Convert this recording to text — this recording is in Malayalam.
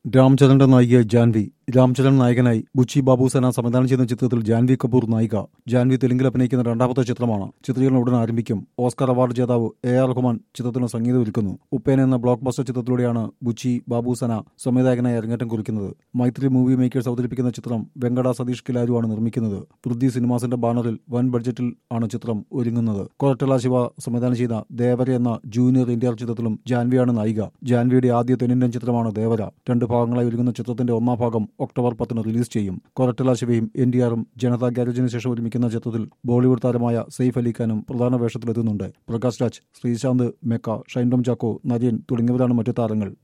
രാംചരന്റെ നായികയായി ജാൻവി രാംചരൺ നായകനായി ബുച്ചി ബാബുസേന സംവിധാനം ചെയ്യുന്ന ചിത്രത്തിൽ ജാൻവി കപൂർ നായിക ജാൻവി തെലുങ്കിൽ അഭിനയിക്കുന്ന രണ്ടാമത്തെ ചിത്രമാണ് ചിത്രീകരണം ഉടൻ ആരംഭിക്കും ഓസ്കർ അവാർഡ് ജേതാവ് എ ആർ റഹ്മാൻ ചിത്രത്തിന് സംഗീതം ഒരുക്കുന്നു ഉപ്പേൻ എന്ന ബ്ലോക്ക് ബസ്റ്റർ ചിത്രത്തിലൂടെയാണ് ബുച്ചി ബാബുസേന സംവിധായകനായി അരങ്ങേറ്റം കുറിക്കുന്നത് മൈത്രി മൂവി മേക്കേഴ്സ് അവതരിപ്പിക്കുന്ന ചിത്രം വെങ്കട സതീഷ് കിലാരു ആണ് നിർമ്മിക്കുന്നത് പൃഥ്വി സിനിമാസിന്റെ ബാനറിൽ വൻ ബഡ്ജറ്റിൽ ആണ് ചിത്രം ഒരുങ്ങുന്നത് കൊരട്ടല ശിവ സംവിധാനം ചെയ്ത ദേവര എന്ന ജൂനിയർ ഇന്ത്യ ചിത്രത്തിലും ജാൻവിയാണ് നായിക ജാൻവിയുടെ ആദ്യ തെന്നിന്ത്യൻ ചിത്രമാണ് ദേവര രണ്ട് ഭാഗങ്ങളായി ഒരുങ്ങുന്ന ചിത്രത്തിന്റെ ഒന്നാം ഭാഗം ഒക്ടോബർ പത്തിന് റിലീസ് ചെയ്യും കൊരട്ടല ശിവയും എൻ ഡി ആറും ജനതാ ഗാരേജിന് ശേഷം ഒരുമിക്കുന്ന ചിത്രത്തിൽ ബോളിവുഡ് താരമായ സെയ്ഫ് അലി ഖാനും പ്രധാന വേഷത്തിലെത്തുന്നുണ്ട് പ്രകാശ് രാജ് ശ്രീശാന്ത് മെക്ക ഷൈൻഡോം ചാക്കോ നര്യൻ തുടങ്ങിയവരാണ് മറ്റു താരങ്ങൾ